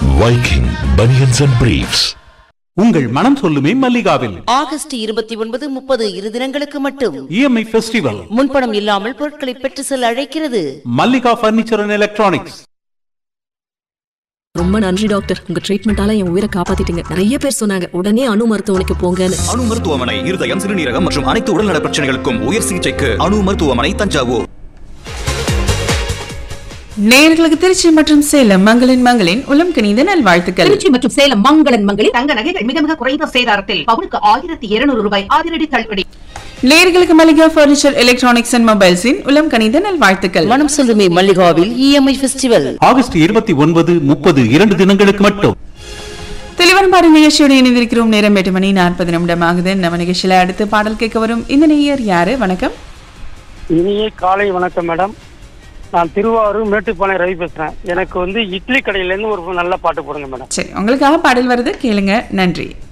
Viking Bunions and Briefs. உங்கள் மனம் சொல்லுமே மல்லிகாவில் ஆகஸ்ட் இருபத்தி ஒன்பது முப்பது இரு தினங்களுக்கு மட்டும் இஎம்ஐ ஃபெஸ்டிவல் முன்பணம் இல்லாமல் பொருட்களை பெற்று செல்ல அழைக்கிறது மல்லிகா பர்னிச்சர் அண்ட் எலக்ட்ரானிக்ஸ் ரொம்ப நன்றி டாக்டர் உங்க ட்ரீட்மெண்டால என் உயிரை காப்பாத்திட்டீங்க நிறைய பேர் சொன்னாங்க உடனே அணு மருத்துவமனைக்கு போங்கன்னு அணு மருத்துவமனை இருதயம் சிறுநீரகம் மற்றும் அனைத்து உடல்நல பிரச்சனைகளுக்கும் உயர் சிகிச்சைக்கு அணு மருத்துவமனை தஞ்சாவூர் நேயர்களுக்கு திருச்சி மற்றும் சேலம் மங்களின் மங்களின் உளம் கணித நல்வாழ்த்துக்கள் திருச்சி மற்றும் சேலம் மங்களன் மங்களில் தங்க நகைகள் மிக மிக குறைந்த சேதாரத்தில் பவுனுக்கு ஆயிரத்தி இருநூறு ரூபாய் அதிரடி தள்ளுபடி நேயர்களுக்கு மல்லிகா பர்னிச்சர் எலக்ட்ரானிக்ஸ் அண்ட் மொபைல்ஸின் உளம் கணித நல்வாழ்த்துக்கள் மனம் சொல்லுமே மல்லிகாவில் இஎம்ஐ ஃபெஸ்டிவல் ஆகஸ்ட் இருபத்தி ஒன்பது முப்பது இரண்டு தினங்களுக்கு மட்டும் தெளிவன்பாடு நிகழ்ச்சியோடு இணைந்திருக்கிறோம் நேரம் எட்டு மணி நாற்பது நிமிடம் ஆகுது நம்ம நிகழ்ச்சியில அடுத்து பாடல் கேட்க வரும் இந்த நேயர் யாரு வணக்கம் இனிய காலை வணக்கம் மேடம் நான் திருவாரூர் மேட்டுப்பாளையம் ரவி பேசுறேன் எனக்கு வந்து இட்லி கடையில இருந்து ஒரு நல்ல பாட்டு போடுங்க மேடம் சரி உங்களுக்காக பாடல் வருது கேளுங்க நன்றி